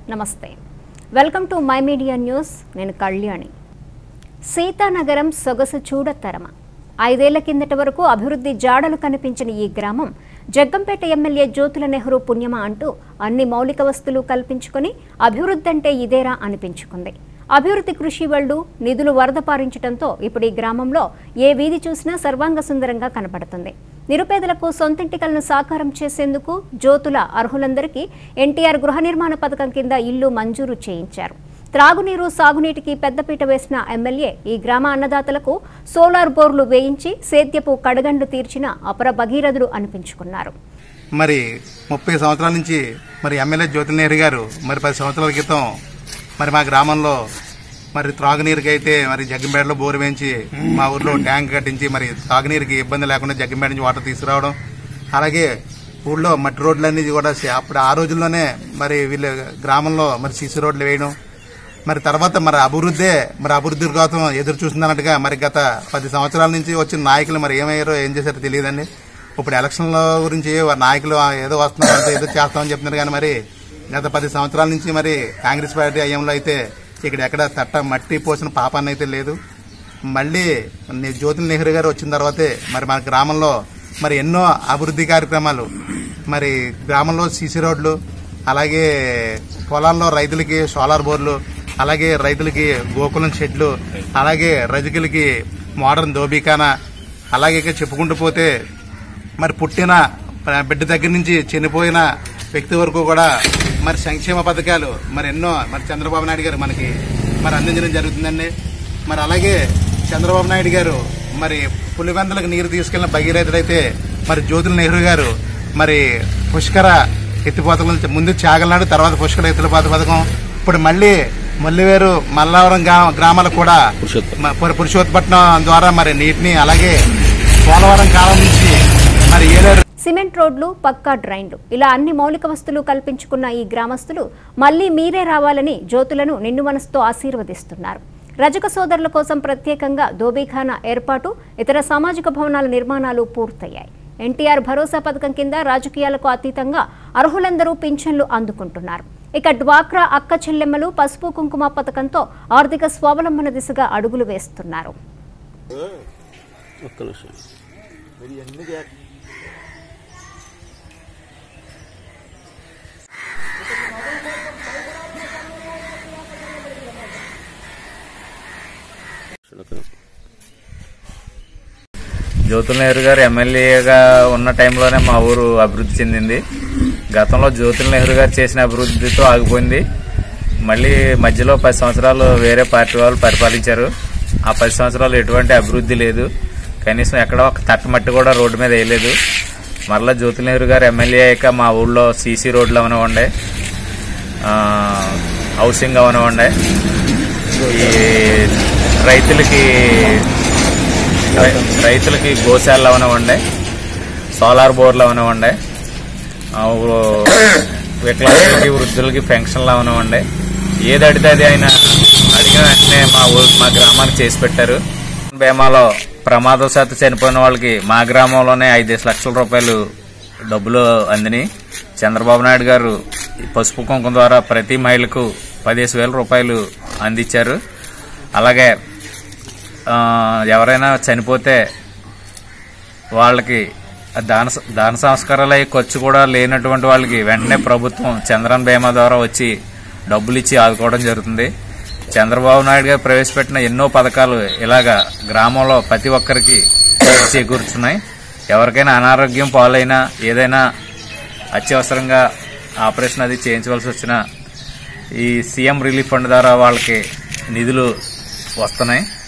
నమస్తే welcome to my media news నేను కళ్యాణి సీతానగరం సొగసు చూడతరమ ఐదేళ్ల కిందటి వరకు అభివృద్ధి జాడలు కనిపించిన ఈ గ్రామం జగ్గంపేట ఎమ్మెల్యే జ్యోతుల నెహ్రూ పుణ్యమ అంటూ అన్ని మౌలిక వస్తువులు కల్పించుకొని అభివృద్ధి అంటే ఇదేరా అనిపించుకుంది అభివృద్ధి కృషి వాళ్ళు నిధులు వరద పారించడంతో ఇప్పుడు ఈ గ్రామంలో ఏ వీధి చూసినా సర్వాంగ సుందరంగా కనపడుతుంది నిరుపేదలకు సొంతింటికలను సాకారం చేసేందుకు జ్యోతుల అర్హులందరికీ ఎన్టీఆర్ గృహ నిర్మాణ పథకం కింద ఇల్లు మంజూరు చేయించారు త్రాగునీరు సాగునీటికి పెద్దపీట వేసిన ఎమ్మెల్యే ఈ గ్రామ అన్నదాతలకు సోలార్ బోర్లు వేయించి సేద్యపు కడగండ్లు తీర్చిన అపర భగీరథుడు అనిపించుకున్నారు మరి ముప్పై సంవత్సరాల నుంచి మరి ఎమ్మెల్యే జ్యోతి నెహ్రూ గారు మరి పది సంవత్సరాల క్రితం మరి మా గ్రామంలో మరి త్రాగునీరుకి అయితే మరి జగ్గంపేటలో బోరు వేయించి మా ఊర్లో ట్యాంక్ కట్టించి మరి తాగునీరుకి ఇబ్బంది లేకుండా జగ్గంపేట నుంచి వాటర్ తీసుకురావడం అలాగే ఊళ్ళో మట్టి రోడ్లన్నీ కూడా సే- అప్పుడు ఆ రోజుల్లోనే మరి వీళ్ళ గ్రామంలో మరి సీసీ రోడ్లు వేయడం మరి తర్వాత మరి అభివృద్ధే మరి అభివృద్ధి కోసం ఎదురు చూస్తున్నట్టుగా మరి గత పది సంవత్సరాల నుంచి వచ్చిన నాయకులు మరి ఏమయ్యారో ఏం చేశారో తెలియదండి ఇప్పుడు ఎలక్షన్ల గురించి వారి నాయకులు ఏదో వస్తున్నారు ఏదో చేస్తామని చెప్తున్నారు కానీ మరి గత పది సంవత్సరాల నుంచి మరి కాంగ్రెస్ పార్టీ అయ్యంలో అయితే ఇక్కడ ఎక్కడ తట్ట మట్టి పోసిన పాపాన్ని అయితే లేదు మళ్ళీ ని- జ్యోతి నెహ్రూ గారు వచ్చిన తర్వాతే మరి మన గ్రామంలో మరి ఎన్నో అభివృద్ధి కార్యక్రమాలు మరి గ్రామంలో సీసీ రోడ్లు అలాగే పొలాల్లో రైతులకి సోలార్ బోర్లు అలాగే రైతులకి గోకులం షెడ్లు అలాగే రజకులకి మోడర్న్ దోబీఖానా అలాగే ఇక చెప్పుకుంటూ పోతే మరి పుట్టిన బిడ్డ దగ్గర నుంచి చనిపోయిన వ్యక్తి వరకు కూడా మరి సంక్షేమ పథకాలు మరి ఎన్నో మరి చంద్రబాబు నాయుడు గారు మనకి మరి అందించడం జరుగుతుందండి మరి అలాగే చంద్రబాబు నాయుడు గారు మరి పులివెందులకు నీరు తీసుకెళ్లిన భగీరథుడైతే మరి జ్యోతుల నెహ్రూ గారు మరి పుష్కర ఎత్తిపోతల నుంచి ముందు చాగలనాడు తర్వాత పుష్కర ఎత్తిపోత పథకం ఇప్పుడు మళ్ళీ మల్లివేరు మల్లావరం గ్రా- గ్రామాలకు కూడా మ- పురు- పురుషోత్పట్నం ద్వారా మరి నీటిని అలాగే పోలవరం కాలం నుంచి మరి ఏలేరు సిమెంట్ రోడ్లు పక్కా డ్రైన్లు ఇలా అన్ని మౌలిక వస్తువులు కల్పించుకున్న ఈ గ్రామస్తులు మళ్లీ మీరే రావాలని జ్యోతులను నిండు మనసుతో ఆశీర్వదిస్తున్నారు రజక సోదరుల కోసం ప్రత్యేకంగా దోబీఖానా ఏర్పాటు ఇతర సామాజిక భవనాల నిర్మాణాలు పూర్తయ్యాయి ఎన్టీఆర్ భరోసా పథకం కింద రాజకీయాలకు అతీతంగా అర్హులందరూ పింఛన్లు అందుకుంటున్నారు ఇక డ్వాక్రా అక్క చెల్లెమ్మలు పసుపు కుంకుమ పథకంతో ఆర్థిక స్వావలంబన దిశగా అడుగులు వేస్తున్నారు ఒక్క నిమిషం ఒక్క నిమిషం. జ్యోతుల నెహ్రూ గారు ఎమ్మెల్యేగా ఉన్న టైంలోనే మా ఊరు అభివృద్ధి చెందింది గతంలో జ్యోతుల నెహ్రూ గారు చేసిన అభివృద్ధితో ఆగిపోయింది మళ్ళీ మధ్యలో పది సంవత్సరాలు వేరే పార్టీ వాళ్ళు పరిపాలించారు ఆ పది సంవత్సరాలు ఎటువంటి అభివృద్ధి లేదు కనీసం ఎక్కడ ఒక తట్టమట్టి కూడా రోడ్డు మీద వేయలేదు మరలా జ్యోతుల నెహ్రూ గారు ఎమ్మెల్యే అయ్యాక మా ఊళ్ళో సీసీ రోడ్లు అవనివ్వండి ఆ, హౌసింగ్ అవనివ్వండి ఈ రైతులకి రై- రైతులకి గోశాలలు అవనివ్వండి సోలార్ బోర్లు అవనివ్వండి ఆ, ఊ- వికలాంగులకి వృద్ధులకి పెన్షన్లు అవనివ్వండి ఏది అడితే అది ఆయన అడిగిన వెంటనే మా ఊరు మా గ్రామానికి చేసి పెట్టారు బీమాలో ప్రమాదవశాత్తు చనిపోయిన వాళ్ళకి మా గ్రామంలోనే ఐదేసి లక్షల రూపాయలు డబ్బులు అందిని చంద్రబాబు నాయుడు గారు ఈ పసుపు కుంకుమ ద్వారా ప్రతి మహిళకు పదిహేను వేల రూపాయలు అందించారు అలాగే ఆ, ఎవరైనా చనిపోతే వాళ్ళకి దాన దాన సంస్కారాలు అయ్యే ఖర్చు కూడా లేనటువంటి వాళ్ళకి వెంటనే ప్రభుత్వం చంద్రన్ బీమా ద్వారా వచ్చి డబ్బులు ఇచ్చి ఆదుకోవడం జరుగుతుంది చంద్రబాబు నాయుడు గారు ప్రవేశపెట్టిన ఎన్నో పథకాలు ఇలాగా గ్రామంలో ప్రతి ఒక్కరికి చేకూరుతున్నాయి ఎవరికైనా అనారోగ్యం పాలైనా ఏదైనా అత్యవసరంగా ఆపరేషన్ అది చేయించవలసి వచ్చినా ఈ సీఎం రిలీఫ్ ఫండ్ ద్వారా వాళ్ళకి నిధులు వస్తున్నాయి